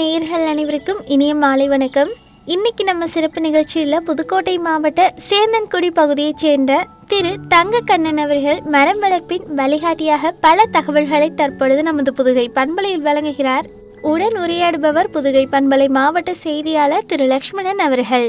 நேயர்கள் அனைவருக்கும் இனிய மாலை வணக்கம் இன்னைக்கு நம்ம சிறப்பு நிகழ்ச்சியில் புதுக்கோட்டை மாவட்ட சேந்தன்குடி பகுதியைச் சேர்ந்த திரு தங்க கண்ணன் அவர்கள் மரம் வளர்ப்பின் வழிகாட்டியாக பல தகவல்களை தற்பொழுது நமது புதுகை பண்பலையில் வழங்குகிறார் உடன் உரையாடுபவர் புதுகை பண்பலை மாவட்ட செய்தியாளர் திரு லக்ஷ்மணன் அவர்கள்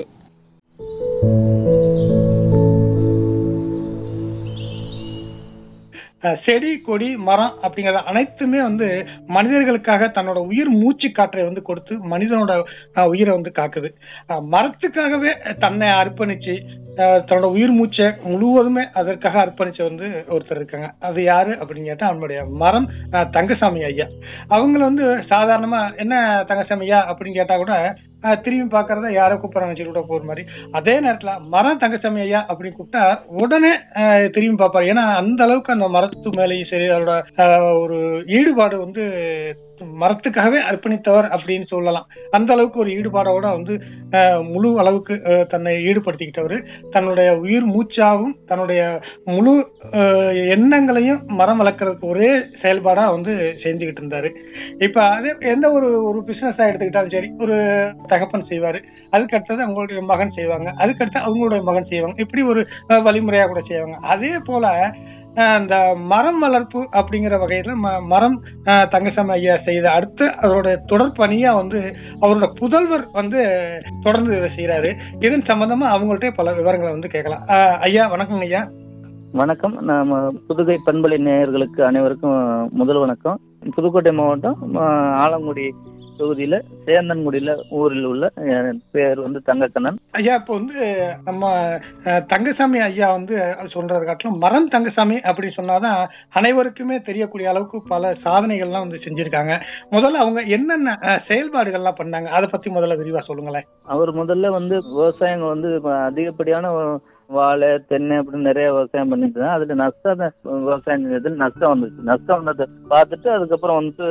அஹ் செடி கொடி மரம் அப்படிங்கறது அனைத்துமே வந்து மனிதர்களுக்காக தன்னோட உயிர் மூச்சு காற்றை வந்து கொடுத்து மனிதனோட அஹ், உயிரை வந்து காக்குது அஹ், மரத்துக்காகவே தன்னை அர்ப்பணிச்சு அஹ், தன்னோட உயிர் மூச்சை முழுவதுமே அதற்காக அர்ப்பணிச்ச வந்து ஒருத்தர் இருக்காங்க அது யாரு அப்படின்னு கேட்டா அவனுடைய மரம் அஹ், தங்கசாமி ஐயா அவங்கள வந்து சாதாரணமா என்ன தங்கசாமி ஐயா அப்படின்னு கேட்டா கூட அஹ், திரும்பி பாக்குறத யாரோ கூப்பிடறாங்க வச்சு கூட போற மாதிரி அதே நேரத்துல மரம் தங்கசாமி ஐயா அப்படின்னு கூப்பிட்டா உடனே அஹ், திரும்பி பார்ப்பாரு ஏன்னா அந்த அளவுக்கு அந்த மரத்து மேலேயும் சரி அதோட அஹ், ஒரு ஈடுபாடு வந்து மரத்துக்காகவே அர்ப்பணித்தவர் அப்படின்னு சொல்லலாம் அந்த அளவுக்கு ஒரு ஈடுபாடோட வந்து அஹ், முழு அளவுக்கு அஹ், தன்னை ஈடுபடுத்திக்கிட்டவர் தன்னுடைய உயிர் மூச்சாவும் தன்னுடைய முழு அஹ், எண்ணங்களையும் மரம் வளர்க்கறதுக்கு ஒரே செயல்பாடா வந்து செஞ்சுக்கிட்டு இருந்தாரு இப்ப அதே எந்த ஒரு ஒரு பிசினஸ் எடுத்துக்கிட்டாலும் சரி ஒரு தகப்பன் செய்வாரு அதுக்கு அடுத்தது அவங்களுடைய மகன் செய்வாங்க அதுக்கு அடுத்து அவங்களுடைய மகன் செய்வாங்க இப்படி ஒரு அஹ், வழிமுறையா கூட செய்வாங்க அதே போல அஹ், அந்த மரம் வளர்ப்பு அப்படிங்கிற வகையில ம- மரம் அஹ், தங்கசாமி ஐயா செய்த அடுத்து அதோட தொடர் பணியா வந்து அவரோட புதல்வர் வந்து தொடர்ந்து இதை செய்யறாரு இதன் சம்பந்தமா அவங்கள்ட்ட பல விவரங்களை வந்து கேட்கலாம் அஹ், ஐயா வணக்கங்க ஐயா வணக்கம் நம்ம புதுகை பண்பலை நேயர்களுக்கு அனைவருக்கும் முதல் வணக்கம் புதுக்கோட்டை மாவட்டம் ஆ, ஆலங்குடி தொகுதியில சேந்தன்குடியில ஊரில் உள்ள என் பேர் வந்து தங்கக்கண்ணன் ஐயா இப்போ வந்து நம்ம அஹ், தங்கசாமி ஐயா வந்து சொல்றது காட்டிலும் மரம் தங்கசாமி அப்படி சொன்னாதான் அனைவருக்குமே தெரியக்கூடிய அளவுக்கு பல சாதனைகள்லாம் வந்து செஞ்சிருக்காங்க முதல்ல அவங்க என்னென்ன அஹ், செயல்பாடுகள்லாம் பண்ணாங்க அதை பத்தி முதல்ல விரிவா சொல்லுங்களேன் அவர் முதல்ல வந்து விவசாயம் வந்து இப்ப அதிகப்படியான வாழை தென்னை அப்படின்னு நிறைய விவசாயம் பண்ணிட்டு இருந்தாங்க. அதுல நஷ்டம் விவசாயம் செஞ்சதுல நஷ்டம் வந்துச்சு நஷ்டம் வந்ததை பார்த்துட்டு அதுக்கப்புறம் வந்து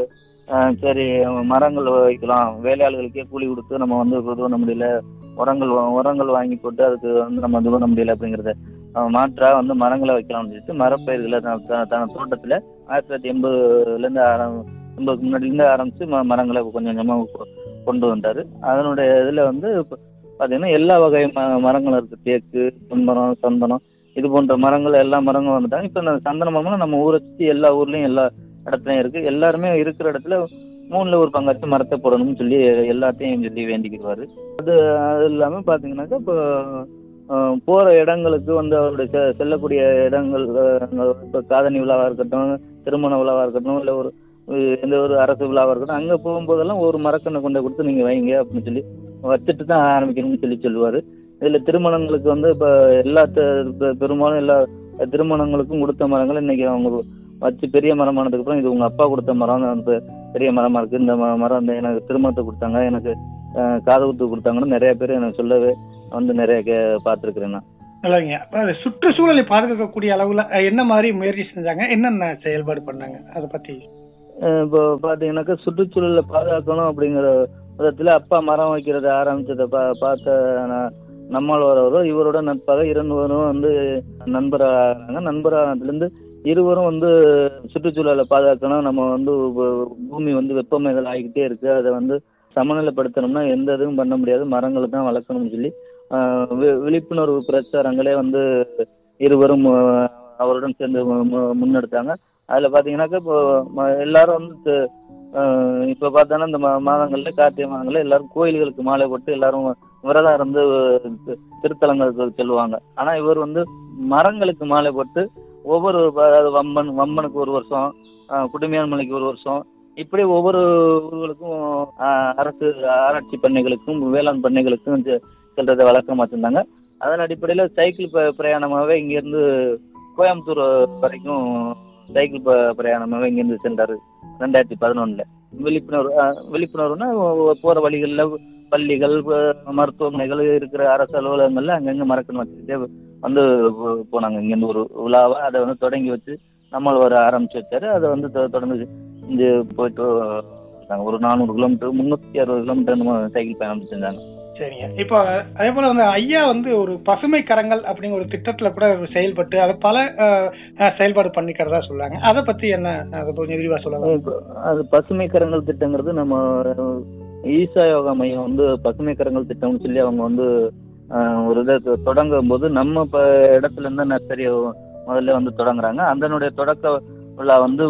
ஆ, சரி மரங்கள் வைக்கலாம் வேலையாள்களுக்கே கூலி கொடுத்து நம்ம வந்து இது பண்ண முடியல உரங்கள் வா- உரங்கள் வாங்கி போட்டு அதுக்கு வந்து நம்ம இது பண்ண முடியல அப்படிங்கிறத ஆ, மாற்றா வந்து மரங்களை வைக்கலாம்னு சொல்லிட்டு மரப்பயிர்களை தன் த- தன் தோட்டத்துல ஆயிரத்தி தொள்ளாயிரத்தி எண்பதுல இருந்து ஆரம் எண்பதுக்கு முன்னாடி இருந்து ஆரம்பிச்சு ம- மரங்களை கொஞ்சம் கொஞ்சமா கொ- கொண்டு வந்தாரு அதனுடைய இதுல வந்து இப்ப பாத்தீங்கன்னா எல்லா வகை ம- மரங்களும் இருக்கு தேக்கு புன்மரம் சந்தனம் இது போன்ற மரங்கள் எல்லா மரங்களும் வந்துட்டாங்க இப்ப இந்த சந்தன மரம்லாம் நம்ம ஊரை சுத்தி எல்லா ஊர்லயும் எல்லா இடத்துலயும் இருக்கு எல்லாருமே இருக்கிற இடத்துல மூணுல ஒரு பங்காச்சும் மரத்தை போடணும்னு சொல்லி எல்லாத்தையும் சொல்லி வேண்டிக்கிடுவாரு அது அது இல்லாம பாத்தீங்கன்னாக்கா இப்போ அஹ், போற இடங்களுக்கு வந்து அவருடைய செ- செல்லக்கூடிய இடங்கள் அஹ், இப்போ காதணி விழாவா இருக்கட்டும் திருமண விழாவா இருக்கட்டும் இல்ல ஒரு அஹ், எந்த ஒரு அரசு விழாவா இருக்கட்டும் அங்க போகும்போதெல்லாம் ஒரு மரக்கண்ணை கொண்டு கொடுத்து நீங்க வைங்க அப்படின்னு சொல்லி வச்சுட்டு தான் ஆரம்பிக்கணும்னு சொல்லி சொல்லுவாரு இதுல திருமணங்களுக்கு வந்து இப்ப எல்லா த- பெ- பெரும்பாலும் எல்லா திருமணங்களுக்கும் கொடுத்த மரங்கள் இன்னைக்கு அவங்க வச்சு பெரிய மரமானதுக்கு அப்புறம் இது உங்க அப்பா கொடுத்த மரம் அந்த பெரிய மரமா இருக்கு இந்த ம- மரம் வந்து எனக்கு திருமணத்துக்கு கொடுத்தாங்க எனக்கு அஹ், காது குத்து கொடுத்தாங்கன்னு நிறைய பேர் எனக்கு சொல்லவே வந்து நிறைய கே பார்த்துருக்குறேன் நான் நல்லதுங்க அப்ப அது சுற்றுச்சூழலை பாதுகாக்கக்கூடிய அளவுல அஹ், என்ன மாதிரி முயற்சி செஞ்சாங்க என்னென்ன செயல்பாடு பண்ணாங்க அதை பத்தி அஹ் இப்போ பாத்தீங்கன்னாக்கா சுற்றுச்சூழலை பாதுகாக்கணும் அப்படிங்கிற விதத்துல அப்பா மரம் வைக்கிறத ஆரம்பிச்சதை பா பார்த்த நான் நம்மளவரும் இவரோட நட்பாக இருவரும் வந்து நண்பராகிறாங்க நண்பரானதுலேருந்து இருவரும் வந்து சுற்றுச்சூழலை பாதுகாக்கணும் நம்ம வந்து பூ- பூமி வந்து வெப்பமயங்கள் ஆகிக்கிட்டே இருக்கு அதை வந்து சமநிலைப்படுத்தணும்னா எந்த இதுவும் பண்ண முடியாது மரங்களை தான் வளர்க்கணும்னு சொல்லி ஆஹ் வி- விழிப்புணர்வு பிரச்சாரங்களே வந்து இருவரும் ஆஹ் அவருடன் சேர்ந்து மு- மு- முன்னெடுத்தாங்க அதுல பாத்தீங்கன்னாக்கா இப்போ ம- எல்லாரும் வந்து து- ஆஹ் இப்ப பார்த்தோன்னா இந்த மா- மாதங்கள்ல கார்த்திகை மாதங்கள்ல எல்லாரும் கோயில்களுக்கு மாலை போட்டு எல்லாரும் விரதம் இருந்து தி- திருத்தலங்களுக்கு செல்லுவாங்க ஆனா இவர் வந்து மரங்களுக்கு மாலை போட்டு ஒவ்வொரு ப- அதாவது வம்மன் வம்மனுக்கு ஒரு வருஷம் ஆஹ் குடுமியான் மலைக்கு ஒரு வருஷம் இப்படி ஒவ்வொரு ஊர்களுக்கும் ஆஹ் அரசு ஆராய்ச்சி பண்ணைகளுக்கும் வேளாண் பண்ணைகளுக்கும் செ- செல்றதை வழக்கமா வச்சிருந்தாங்க அதன் அடிப்படையில சைக்கிள் ப- பிரயாணமாவே இங்க இருந்து கோயம்புத்தூர் வரைக்கும் சைக்கிள் ப- பிரயாணமாவே இங்கிருந்து சென்றாரு ரெண்டாயிரத்தி பதினொன்னுல விழிப்புணர்வு அஹ், விழிப்புணர்வுனா ஒ- போற வழிகள்ல பள்ளிகள் ப- மருத்துவமனைகள் இருக்கிற அரசு அலுவலகங்கள்ல அங்கங்க மரக்கன்று வச்சுக்கிட்டே வந்து போ- போனாங்க இங்கிருந்து ஒரு விழாவா அதை வந்து தொடங்கி வச்சு நம்மள வர ஆரம்பிச்சு வச்சாரு அதை வந்து தொ- தொடர்ந்து இங்க போயிட்டு இருந்தாங்க ஒரு நானூறு கிலோமீட்டர் முன்னூத்தி அறுபது கிலோமீட்டர் சைக்கிள் பயணம் செஞ்சாங்க சரிங்க இப்போ அதே போல வந்து ஐயா வந்து ஒரு பசுமை கரங்கள் அப்படிங்கிற ஒரு திட்டத்துல கூட அவர் செயல்பட்டு அதை பல அஹ், அஹ், செயல்பாடு பண்ணிக்கிறதா சொல்றாங்க அதை பத்தி என்ன அதை கொஞ்சம் விரிவா சொல்லலாம் இப்போ அது பசுமை கரங்கள் திட்டங்கிறது நம்ம ஈசா யோகா மையம் வந்து பசுமை கரங்கள் திட்டம்னு சொல்லி அவங்க வந்து ஆஹ், ஒரு இதை தொ- தொடங்கும் போது நம்ம இப்போ இடத்துல இருந்து நர்சரி முதல்ல வந்து தொடங்குறாங்க அதனுடைய தொடக்க விழா வந்து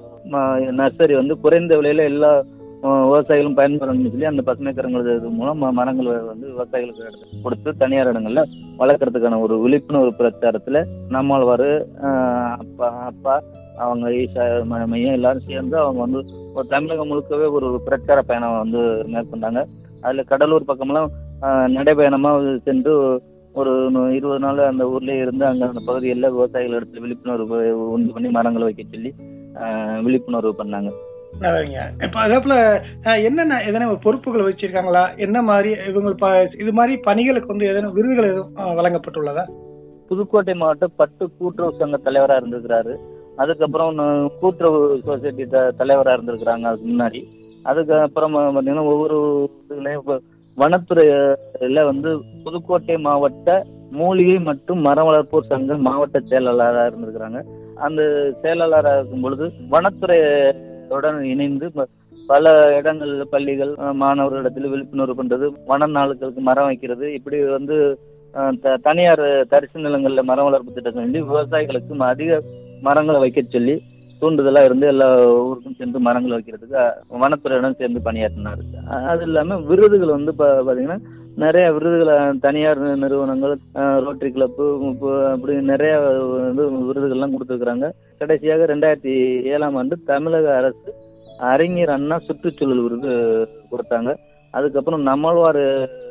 நர்சரி வந்து குறைந்த விலையில எல்லா ஆஹ், விவசாயிகளும் பயன்பெறணும்னு சொல்லி அந்த பசுமை கரங்கள் இது மூலம் ம- மரங்கள் வந்து விவசாயிகளுக்கு எடுத்து கொடுத்து தனியார் இடங்கள்ல வளர்க்கறதுக்கான ஒரு விழிப்புணர்வு பிரச்சாரத்துல நம்மாழ்வாரு ஆஹ், அப்பா அப்பா அவங்க ஈஷா ம- மையம் எல்லாரும் சேர்ந்து அவங்க வந்து ஒரு தமிழகம் முழுக்கவே ஒரு பிரச்சார பயணம் வந்து மேற்கொண்டாங்க அதுல கடலூர் பக்கமெல்லாம் ஆஹ், நடைபயணமா சென்று ஒரு நு- இருபது நாள் அந்த ஊர்லயே இருந்து அங்க அந்த பகுதிகளில் விவசாயிகள் இடத்துல விழிப்புணர்வு உண்டு பண்ணி மரங்களை வைக்க சொல்லி ஆஹ், விழிப்புணர்வு பண்ணாங்க நல்லதுங்க இப்ப அதே போல அஹ், என்னென்ன எதனா ஒரு பொறுப்புகள் வச்சிருக்காங்களா என்ன மாதிரி இவங்க ப- இது மாதிரி பணிகளுக்கு வந்து எதனா விருதுகள் எதுவும் அஹ், வழங்கப்பட்டுள்ளதா புதுக்கோட்டை மாவட்ட பட்டு கூட்டுறவு சங்க தலைவரா இருந்திருக்கிறாரு அதுக்கப்புறம் ந- கூட்டுறவு சொசைட்டி த தலைவரா இருந்திருக்கிறாங்க அதுக்கு முன்னாடி அதுக்கப்புறம் பார்த்தீங்கன்னா ஒவ்வொரு இதுலயும் இப்ப வனத்துறையில வந்து புதுக்கோட்டை மாவட்ட மூலிகை மற்றும் மரம் வளர்ப்போர் சங்க மாவட்ட செயலாளராக இருந்திருக்கிறாங்க அந்த செயலாளராக இருக்கும் பொழுது வனத்துறையுடன் இணைந்து ப- பல இடங்கள்ல பள்ளிகள் அஹ், மாணவர்களிடத்தில் விழிப்புணர்வு பண்றது வன நாளுக்களுக்கு மரம் வைக்கிறது இப்படி வந்து அஹ், த- தனியார் தரிசு நிலங்கள்ல மரம் வளர்ப்பு திட்டத்தை சொல்லி விவசாயிகளுக்கு ம- அதிக மரங்களை வைக்க சொல்லி தூண்டுதலா இருந்து எல்லா ஊருக்கும் சென்று மரங்கள் வைக்கிறதுக்கு அஹ், வனத்துறையுடன் சேர்ந்து பணியாற்றினார் அஹ், அது இல்லாம விருதுகள் வந்து பா- பாத்தீங்கன்னா நிறைய விருதுகளை தனியார் நி- நிறுவனங்கள் அஹ், ரோட்டரி கிளப்பு அப்படி நிறைய வந்து விருதுகள்லாம் கொடுத்துருக்குறாங்க கடைசியாக ரெண்டாயிரத்தி ஏழாம் ஆண்டு தமிழக அரசு அறிஞர் அண்ணா சுற்றுச்சூழல் விருது கொடுத்தாங்க அதுக்கப்புறம் நம்மாழ்வார்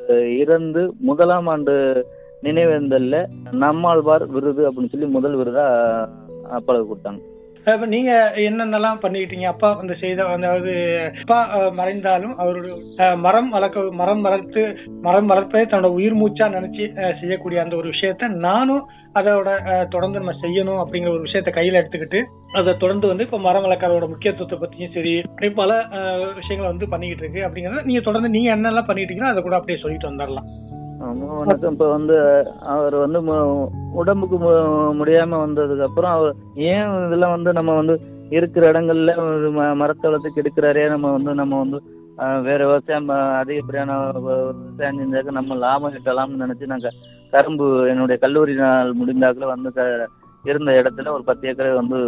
இறந்து முதலாம் ஆண்டு நினைவேந்தல்ல நம்மாழ்வார் விருது அப்படின்னு சொல்லி முதல் விருதா அப்பளவு கொடுத்தாங்க அஹ், இப்ப நீங்க என்னென்னலாம் பண்ணிக்கிட்டீங்க அப்பா வந்து செய்த அதாவது அப்பா அஹ், மறைந்தாலும் அவருடைய அஹ், மரம் வளர்க்க மரம் வளர்த்து மரம் வளர்ப்பதை தன்னோட உயிர் மூச்சா நினைச்சு அஹ், செய்யக்கூடிய அந்த ஒரு விஷயத்த நானும் அதோட அஹ், தொடர்ந்து நம்ம செய்யணும் அப்படிங்கிற ஒரு விஷயத்த கையில எடுத்துக்கிட்டு அதை தொடர்ந்து வந்து இப்ப மரம் வளர்க்கறதோட முக்கியத்துவத்தை பத்தியும் சரி அப்படி பல அஹ், விஷயங்களை வந்து பண்ணிக்கிட்டு இருக்கு அப்படிங்கறத நீங்க தொடர்ந்து நீங்க என்னெல்லாம் பண்ணிட்டு இருக்கீங்களோ அதை கூட அப்படியே சொல்லிட்டு வந்துடலாம் ஆமா, வணக்கம் இப்ப வந்து அவர் வந்து மு- உடம்புக்கு மு- முடியாம வந்ததுக்கு அப்புறம் அவர் ஏன் இதெல்லாம் வந்து நம்ம வந்து இருக்கிற இடங்கள்ல ஒரு ம- மரத்தை வளர்த்து கெடுக்கிறாரே நம்ம வந்து நம்ம வந்து ஆஹ், வேற விவசாயம் ப- அதிகப்படியான வ- விவசாயம் செஞ்சாக்க நம்ம லாபம் கிட்டலாம்னு நினைச்சு நாங்க கரும்பு என்னுடைய கல்லூரி நாள் முடிந்தாக்குல வந்து க- இருந்த இடத்துல ஒரு பத்து ஏக்கரை வந்து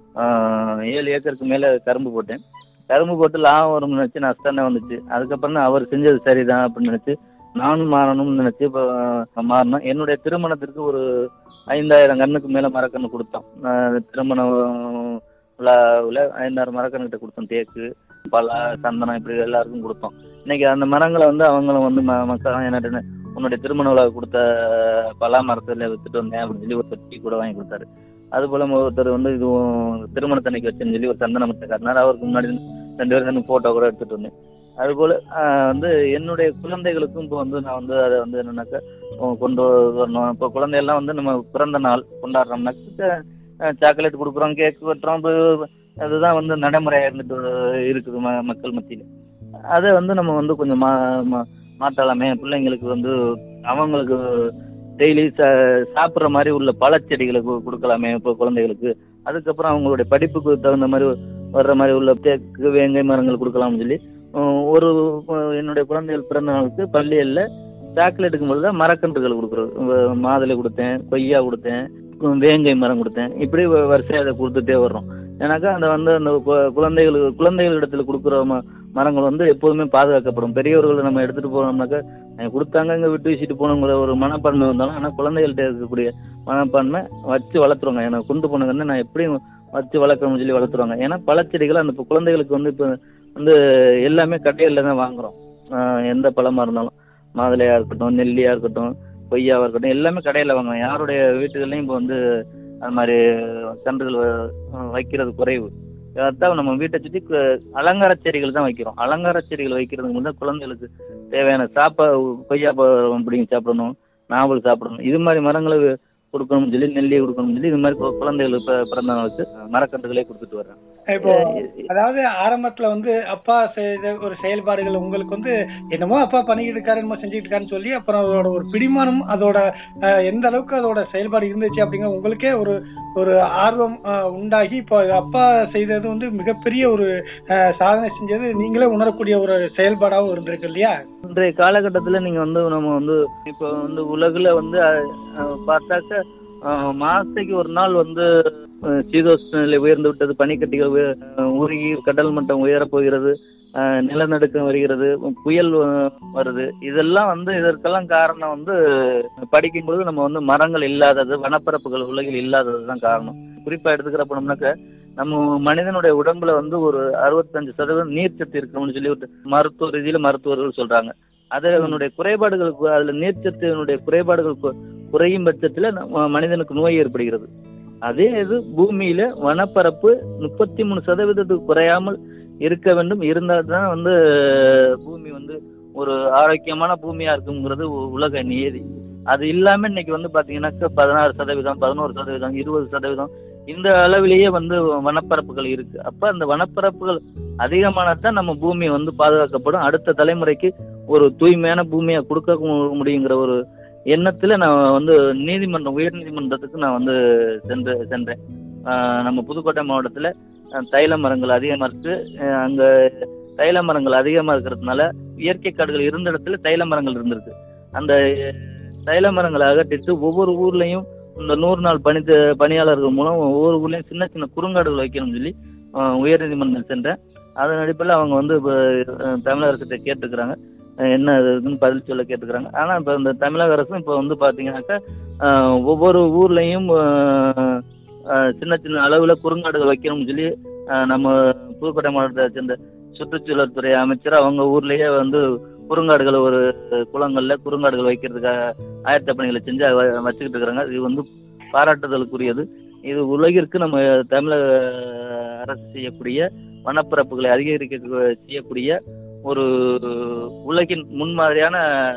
ஆஹ், ஏழு ஏக்கருக்கு மேல கரும்பு போட்டேன் கரும்பு போட்டு லாபம் வரும்னு நினைச்சு நஷ்டம் தான் வந்துச்சு அதுக்கப்புறம் தான் அவர் செஞ்சது சரிதான் அப்படின்னு நினைச்சு நானும் மாறணும்னு நினைச்சு இப்போ மாறினேன் என்னுடைய திருமணத்திற்கு ஒரு ஐந்தாயிரம் கண்ணுக்கு மேல மரக்கன்று கொடுத்தோம் நான் திருமணம் விழாவில் ஐந்தாயிரம் மரக்கன்று கிட்ட கொடுத்தோம் தேக்கு பலா சந்தனம் இப்படி எல்லாருக்கும் கொடுத்தோம் இன்னைக்கு அந்த மரங்களை வந்து அவங்களும் வந்து ம- மக்கள் என்ன உன்னுடைய திருமண விழா கொடுத்த பலா மரத்துல வித்துட்டு வந்தேன் அப்படின்னு சொல்லி ஒரு தொட்டி கூட வாங்கி கொடுத்தாரு அது போல ஒருத்தர் வந்து இதுவும் திருமணத்தன்னைக்கு வச்சுன்னு சொல்லி ஒரு சந்தன மரத்தை காட்டினார் அவருக்கு முன்னாடி ரெண்டு பேரும் சேர்ந்து போட்டோ கூட எடுத்துட்டு வந்தேன் அது போல ஆஹ், வந்து என்னுடைய குழந்தைகளுக்கும் இப்போ வந்து நான் வந்து அதை வந்து என்னன்னாக்கா அஹ், கொண்டு வரணும் இப்போ குழந்தையெல்லாம் வந்து நம்ம பிறந்த நாள் கொண்டாடுறோம்னாக்க சாக்லேட் கொடுக்குறோம் கேக் வெட்டுறோம் இப்போ அதுதான் வந்து நடைமுறையாக இருந்துட்டு இருக்குது ம மக்கள் மத்தியில் அதை வந்து நம்ம வந்து கொஞ்சம் மா மா- மாற்றலாமே பிள்ளைங்களுக்கு வந்து அவங்களுக்கு டெய்லி சா சாப்பிட்ற மாதிரி உள்ள பழச்செடிகளை கு- கொடுக்கலாமே இப்போ குழந்தைகளுக்கு அதுக்கப்புறம் அவங்களுடைய படிப்புக்கு தகுந்த மாதிரி வர்ற மாதிரி உள்ள தேக்கு வேங்கை மரங்கள் கொடுக்கலாம்னு சொல்லி உம், ஒரு அஹ், என்னுடைய குழந்தைகள் பிறந்த நாளுக்கு பள்ளிகளில் சாக்லேட்டுக்கும் பொழுது தான் மரக்கன்றுகள் கொடுக்குறது உம், மாதுளை கொடுத்தேன் கொய்யா கொடுத்தேன் உம், வேங்கை மரம் கொடுத்தேன் இப்படி வ- வரிசையா அதை கொடுத்துட்டே வர்றோம் ஏன்னாக்கா அந்த வந்து அந்த கு- குழந்தைகளுக்கு குழந்தைகள் இடத்துல கொடுக்குற ம மரங்கள் வந்து எப்போதுமே பாதுகாக்கப்படும் பெரியவர்கள் நம்ம எடுத்துட்டு போனோம்னாக்கா "அஹ், கொடுத்தாங்க இங்கே விட்டு வீசிட்டு போகணுங்கிற ஒரு மனப்பான்மை வந்தாலும் ஆனால் குழந்தைகள்கிட்ட இருக்கக்கூடிய மனப்பான்மை வச்சு வளர்த்துருவாங்க ஏன்னா கொண்டு போனதுன்னு நான் எப்படியும் வச்சு வளர்க்கணும்னு சொல்லி வளர்த்துருவாங்க ஏன்னா பழச்செடிகள் அந்த இப்ப குழந்தைகளுக்கு வந்து இப்போ வந்து எல்லாமே கடைகளில் தான் வாங்குறோம் ஆஹ் எந்த பழமா இருந்தாலும் மாதுளையா இருக்கட்டும் நெல்லியா இருக்கட்டும் கொய்யாவா இருக்கட்டும் எல்லாமே கடையில் வாங்குறோம் யாருடைய வீட்டுகள்லையும் இப்போ வந்து அது மாதிரி கன்றுகள் வ- வைக்கிறது குறைவு அதான் நம்ம வீட்டை சுற்றி கு- அலங்கார செடிகள் தான் வைக்கிறோம் அலங்கார செடிகள் வைக்கிறதுக்கு வந்து குழந்தைகளுக்கு தேவையான சாப்பா கொய்யா பழம் பிடிங்கி சாப்பிடணும் நாவல் சாப்பிடணும் இது மாதிரி மரங்களை கொடுக்கணும்னு சொல்லி நெல்லியை கொடுக்கணும்னு சொல்லி இது மாதிரி கு- குழந்தைகளுக்கு பி- பிறந்த நாளுக்கு மரக்கன்றுகளே கொடுத்துட்டு வர்றேன் இப்போ அதாவது ஆரம்பத்துல வந்து அப்பா செய்த ஒரு செயல்பாடுகள் உங்களுக்கு வந்து என்னமோ அப்பா பண்ணிக்கிட்டு இருக்காரு என்னமோ செஞ்சுட்டு இருக்காருன்னு சொல்லி அப்புறம் அதோட ஒரு பிடிமானம் அதோட அஹ், எந்த அளவுக்கு அதோட செயல்பாடு இருந்துச்சு அப்படிங்கிற உங்களுக்கே ஒரு ஒரு ஆர்வம் அஹ், உண்டாகி இப்போ அப்பா செய்தது வந்து மிகப்பெரிய ஒரு அஹ், சாதனை செஞ்சது நீங்களே உணரக்கூடிய ஒரு செயல்பாடாகவும் இருந்திருக்கு இல்லையா இன்றைய காலகட்டத்துல நீங்க வந்து நம்ம வந்து இப்போ வந்து உலகுல வந்து அஹ், அஹ், பார்த்தாக்க அஹ், மாசத்துக்கு ஒரு நாள் வந்து அஹ், சீதோஷ்ண நிலை உயர்ந்து விட்டது பனிக்கட்டிகள் உய- அஹ், உருகி கடல் மட்டம் உயரப் போகிறது அஹ், நிலநடுக்கம் வருகிறது புயல் அஹ், வருது இதெல்லாம் வந்து இதற்கெல்லாம் காரணம் வந்து படிக்கும் பொழுது நம்ம வந்து மரங்கள் இல்லாதது வனப்பரப்புகள் உலகில் இல்லாதது தான் காரணம் குறிப்பா எடுத்துக்கிற போனோம்னாக்க நம்ம மனிதனுடைய உடம்புல வந்து ஒரு அறுபத்தஞ்சு சதவீதம் நீர்ச்சத்து இருக்கணும்னு சொல்லி ஒரு மருத்துவ ரீதியில மருத்துவர்கள் சொல்றாங்க அது அதனுடைய குறைபாடுகளுக்கு அதுல நீர்ச்சத்தினுடைய குறைபாடுகள் கு- குறையும் பட்சத்துல நம்ம மனிதனுக்கு நோய் ஏற்படுகிறது அதே இது பூமியில வனப்பரப்பு முப்பத்தி மூணு சதவீதத்துக்கு குறையாமல் இருக்க வேண்டும் இருந்தால் தான் வந்து பூமி வந்து ஒரு ஆரோக்கியமான பூமியா இருக்குங்கிறது உ- உலக நியதி அது இல்லாம இன்னைக்கு வந்து பாத்தீங்கன்னாக்கா பதினாறு சதவீதம் பதினோரு சதவீதம் இருபது சதவீதம் இந்த அளவிலேயே வந்து வனப்பரப்புகள் இருக்கு அப்ப அந்த வனப்பரப்புகள் அதிகமானதான் நம்ம பூமி வந்து பாதுகாக்கப்படும் அடுத்த தலைமுறைக்கு ஒரு தூய்மையான பூமியை கொடுக்க மு- முடியுங்கிற ஒரு எண்ணத்துல நான் வந்து நீதிமன்றம் உயர் நீதிமன்றத்துக்கு நான் வந்து சென்று சென்றேன் ஆஹ் நம்ம புதுக்கோட்டை மாவட்டத்துல அஹ், தைல மரங்கள் அதிகமா இருக்கு அஹ், அங்க தைல மரங்கள் அதிகமா இருக்கிறதுனால இயற்கை காடுகள் இருந்த இடத்துல தைல மரங்கள் இருந்திருக்கு அந்த அஹ், தைல மரங்களை அகற்றிட்டு ஒவ்வொரு ஊர்லயும் இந்த நூறு நாள் பணி பணியாளர்கள் மூலம் ஒவ்வொரு ஊர்லயும் சின்ன சின்ன குறுங்காடுகள் வைக்கணும்னு சொல்லி அஹ், உயர்நீதிமன்றம் சென்றேன் அதன் அடிப்படையில் அவங்க வந்து இப்போ அஹ், தமிழக அரசிட்ட கேட்டுக்கிறாங்க அஹ், என்ன இதுன்னு பதில் சொல்ல கேட்டுக்கிறாங்க ஆனால் இப்போ இந்த தமிழக அரசும் இப்போ வந்து பார்த்தீங்கன்னாக்கா அஹ், ஒவ்வொரு ஊர்லேயும் சின்ன சின்ன அளவில் குறுங்காடுகள் வைக்கணும்னு சொல்லி அஹ், நம்ம புதுக்கோட்டை மாவட்டத்தை சேர்ந்த சுற்றுச்சூழல் துறை அமைச்சர் அவங்க ஊர்லேயே வந்து குறுங்காடுகள் ஒரு குளங்கள்ல குறுங்காடுகள் வைக்கிறதுக்காக ஆயத்த பணிகளை செஞ்சு அதை வ- வச்சுக்கிட்டு இருக்கிறாங்க இது வந்து பாராட்டுதலுக்குரியது இது உலகிற்கு நம்ம தமிழக அரசு செய்யக்கூடிய வனப்பரப்புகளை அதிகரிக்க செய்யக்கூடிய ஒரு உலகின் முன்மாதிரியான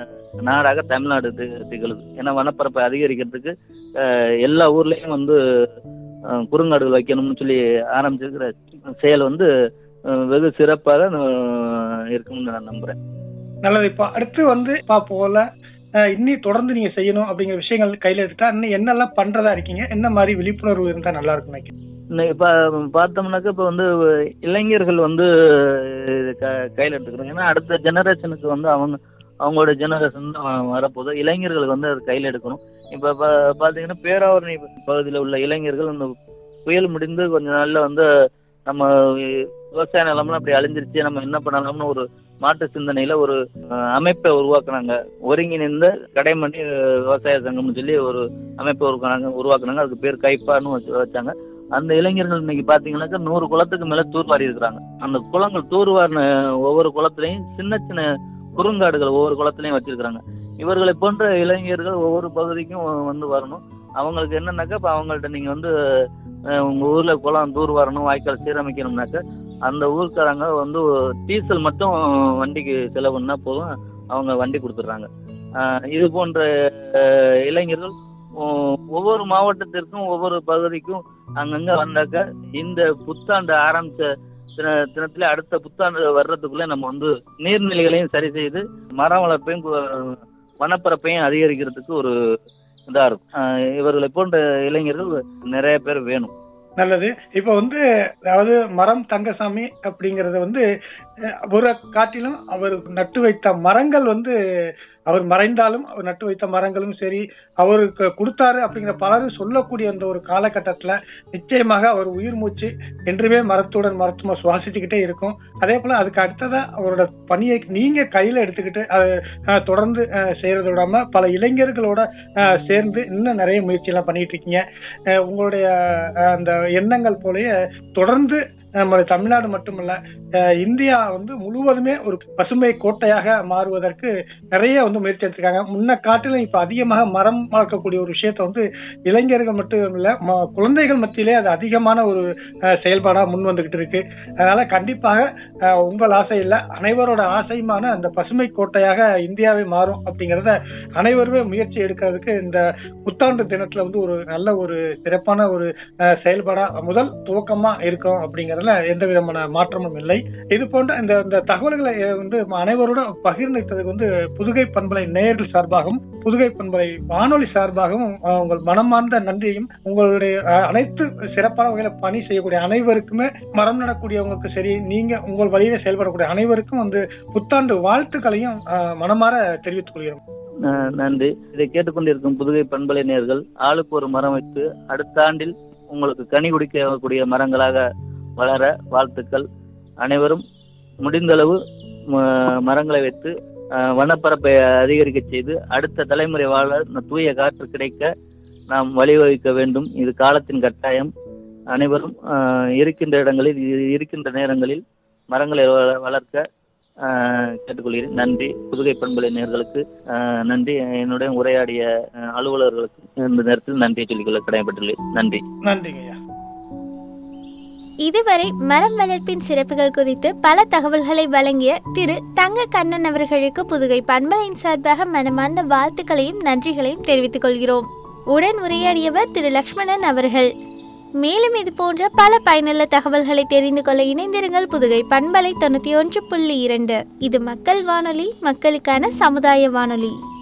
நாடாக தமிழ்நாடு தி- திகழுது ஏன்னா வனப்பரப்பை அதிகரிக்கிறதுக்கு அஹ், எல்லா ஊர்லயும் வந்து அஹ், குறுங்காடுகள் வைக்கணும்னு சொல்லி ஆரம்பிச்சிருக்கிற செயல் வந்து அஹ், வெகு சிறப்பாக அஹ், இருக்கும்னு நான் நம்புறேன் நல்லது இப்போ அடுத்து வந்து இப்ப போல அஹ், இன்னி தொடர்ந்து நீங்க செய்யணும் அப்படிங்கிற விஷயங்கள் கையில எடுத்துட்டா இன்னும் என்னெல்லாம் பண்றதா இருக்கீங்க என்ன மாதிரி விழிப்புணர்வு இருந்தா நல்லா இருக்கும் நினைக்கிறேன் இன்னைக்கு பா பார்த்தோம்னாக்கா இப்போ வந்து இளைஞர்கள் வந்து இது க கையில் எடுத்துக்கிறாங்க ஏன்னா அடுத்த ஜெனரேஷனுக்கு வந்து அவங்க அவங்களோட ஜெனரேஷன் தான் வரப்போகுது இளைஞர்களுக்கு வந்து அது கையில் எடுக்கணும் இப்போ பா பார்த்தீங்கன்னா பேராவரணி பகுதியில் உள்ள இளைஞர்கள் இந்த புயல் முடிந்து கொஞ்ச நாள்ல வந்து நம்ம விவசாய நிலம்லாம் அப்படி அழிஞ்சிருச்சு நம்ம என்ன பண்ணலாம்னு ஒரு மாற்று சிந்தனையில ஒரு அஹ், அமைப்பை உருவாக்குனாங்க ஒருங்கிணைந்த கடைமணி அஹ், விவசாய சங்கம்னு சொல்லி ஒரு அமைப்பை உருவாக்குனாங்க உருவாக்குனாங்க அதுக்கு பேர் கைப்பான்னு வச்சு வச்சாங்க அந்த இளைஞர்கள் இன்னைக்கு பாத்தீங்கன்னாக்கா நூறு குளத்துக்கு மேல தூர்வாரி இருக்கிறாங்க அந்த குளங்கள் தூர்வாரின ஒவ்வொரு குளத்திலையும் சின்ன சின்ன குறுங்காடுகள் ஒவ்வொரு குளத்திலையும் வச்சிருக்கிறாங்க இவர்களை போன்ற இளைஞர்கள் ஒவ்வொரு பகுதிக்கும் வந்து வரணும் அவங்களுக்கு என்னன்னாக்கா இப்போ அவங்கள்ட்ட நீங்க வந்து அஹ், உங்க ஊர்ல குளம் தூர் வரணும் வாய்க்கால் சீரமைக்கணும்னாக்கா அந்த ஊர்க்காரங்க வந்து டீசல் மட்டும் வண்டிக்கு செலவுன்னா போதும் அவங்க வண்டி கொடுத்துட்றாங்க இது போன்ற அஹ், இளைஞர்கள் ஒ- ஒவ்வொரு மாவட்டத்திற்கும் ஒவ்வொரு பகுதிக்கும் அங்கங்க வந்தாக்க இந்த புத்தாண்டு ஆரம்பிச்ச தின- தினத்துல அடுத்த புத்தாண்டு வர்றதுக்குள்ள நம்ம வந்து நீர்நிலைகளையும் சரி செய்து மரம் வளர்ப்பையும் கு- வனப்பரப்பையும் அதிகரிக்கிறதுக்கு ஒரு இதா இருக்கும் ஆஹ் இவர்களை போன்ற இளைஞர்கள் நிறைய பேர் வேணும் நல்லது இப்ப வந்து அதாவது மரம் தங்கசாமி அப்படிங்கறது வந்து அஹ், ஒரு காட்டிலும் அவர் நட்டு வைத்த மரங்கள் வந்து அவர் மறைந்தாலும் அவர் நட்டு வைத்த மரங்களும் சரி அவருக்கு கொடுத்தாரு அப்படிங்கிற பலரும் சொல்லக்கூடிய அந்த ஒரு காலகட்டத்துல நிச்சயமாக அவர் உயிர் மூச்சு என்றுமே மரத்துடன் மரத்துமா சுவாசிச்சுக்கிட்டே இருக்கும் அதே போல அதுக்கு அடுத்ததா அவரோட பணியை நீங்க கையில எடுத்துக்கிட்டு அதை அஹ், தொடர்ந்து அஹ், செய்யறத விடாம பல இளைஞர்களோட அஹ், சேர்ந்து இன்னும் நிறைய முயற்சி எல்லாம் பண்ணிட்டு இருக்கீங்க அஹ், உங்களுடைய அஹ், அந்த எண்ணங்கள் போலயே தொடர்ந்து நம்முடைய தமிழ்நாடு மட்டுமல்ல அஹ், இந்தியா வந்து முழுவதுமே ஒரு பசுமை கோட்டையாக மாறுவதற்கு நிறைய வந்து முயற்சி எடுத்திருக்காங்க முன்ன காட்டிலும் இப்ப அதிகமாக மரம் வளர்க்கக்கூடிய ஒரு விஷயத்த வந்து இளைஞர்கள் மட்டும் இல்ல ம- குழந்தைகள் மத்தியிலே அது அதிகமான ஒரு அஹ், செயல்பாடா முன் வந்துகிட்டு இருக்கு அதனால கண்டிப்பாக அஹ், உங்கள் ஆசை இல்ல அனைவரோட ஆசையுமான அந்த பசுமை கோட்டையாக இந்தியாவை மாறும் அப்படிங்கறத அனைவருமே முயற்சி எடுக்கிறதுக்கு இந்த புத்தாண்டு தினத்துல வந்து ஒரு நல்ல ஒரு சிறப்பான ஒரு அஹ், செயல்பாடா முதல் துவக்கமா இருக்கும் அப்படிங்கறதுல எந்த விதமான மாற்றமும் இல்லை இது போன்ற இந்த இந்த தகவல்களை அஹ், வந்து அனைவரோட பகிர்ந்துட்டதுக்கு வந்து புதுகை பண்பலை நேயர்கள் சார்பாகவும் புதுகை பண்பலை வானொலி சார்பாகவும் அஹ், உங்கள் மனமார்ந்த நன்றியையும் உங்களுடைய அஹ், அனைத்து சிறப்பான வகையில பணி செய்யக்கூடிய அனைவருக்குமே மரம் நடக்கூடியவங்களுக்கு சரி நீங்க உங்கள் வழியில செயல்படக்கூடிய அனைவருக்கும் வந்து புத்தாண்டு வாழ்த்துக்களையும் அஹ், மனமாற தெரிவித்துக் கொள்கிறோம் அஹ் நன்றி இதை கேட்டுக்கொண்டிருக்கும் புதுகை பண்பலை நேயர்கள் ஆளுக்கு ஒரு மரம் வைத்து அடுத்த ஆண்டில் உங்களுக்கு கனி குடிக்கக்கூடிய மரங்களாக வளர வாழ்த்துக்கள் அனைவரும் முடிந்தளவு ம- மரங்களை வைத்து அஹ், வனப்பரப்பை அதிகரிக்க செய்து அடுத்த தலைமுறை வாழ இந்த தூய காற்று கிடைக்க நாம் வழிவகுக்க வேண்டும் இது காலத்தின் கட்டாயம் அனைவரும் அஹ், இருக்கின்ற இடங்களில் இ- இருக்கின்ற நேரங்களில் மரங்களை வள- வளர்க்க அஹ், கேட்டுக்கொள்கிறேன் நன்றி புதுகை பண்பலை நேர்களுக்கு நன்றி என்னுடைய உரையாடிய அஹ், அலுவலர்களுக்கு இந்த நேரத்தில் நன்றியை சொல்லிக்கொள்ள கடமைப்பட்டுள்ளேன் நன்றி நன்றிங்க ஐயா இதுவரை மரம் வளர்ப்பின் சிறப்புகள் குறித்து பல தகவல்களை வழங்கிய திரு தங்க கண்ணன் அவர்களுக்கு புதுகை பண்பலையின் சார்பாக மனமார்ந்த வாழ்த்துக்களையும் நன்றிகளையும் தெரிவித்துக் கொள்கிறோம் உடன் உரையாடியவர் திரு லக்ஷ்மணன் அவர்கள் மேலும் இது போன்ற பல பயனுள்ள தகவல்களை தெரிந்து கொள்ள இணைந்திருங்கள் புதுகை பண்பலை தொண்ணூத்தி ஒன்று புள்ளி இரண்டு இது மக்கள் வானொலி மக்களுக்கான சமுதாய வானொலி